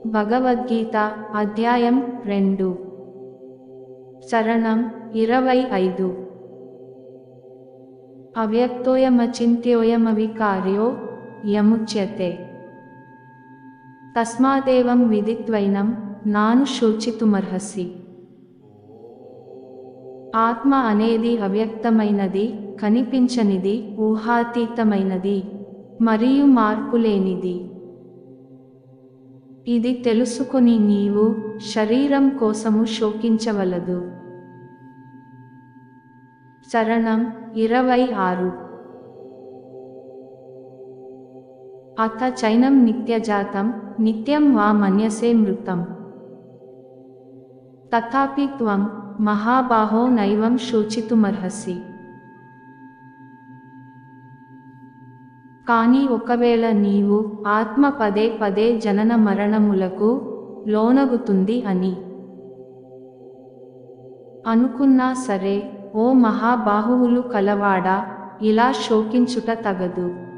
భగవద్గీత అధ్యాయం రెండు చరణం ఇరవై ఐదు అవ్యక్తోయమచింత్యోయమవికార్యో యముచ్యతే తస్మాదేవం విదిత్వైనం నాను శోచితుమర్హసి ఆత్మ అనేది అవ్యక్తమైనది కనిపించనిది ఊహాతీతమైనది మరియు మార్పులేనిది ఇది తెలుసుకొని నీవు శరీరం కోసము శోకించవలదు చరణం ఇరవై ఆరు అథ చైనం నిత్యజాతం నిత్యం వా మన్యసే మృతం తథాపి త్వం మహాబాహో నైవం శోచితుమర్హసి కాని ఒకవేళ నీవు ఆత్మ పదే పదే జనన మరణములకు లోనగుతుంది అని అనుకున్నా సరే ఓ మహాబాహువులు కలవాడా ఇలా శోకించుట తగదు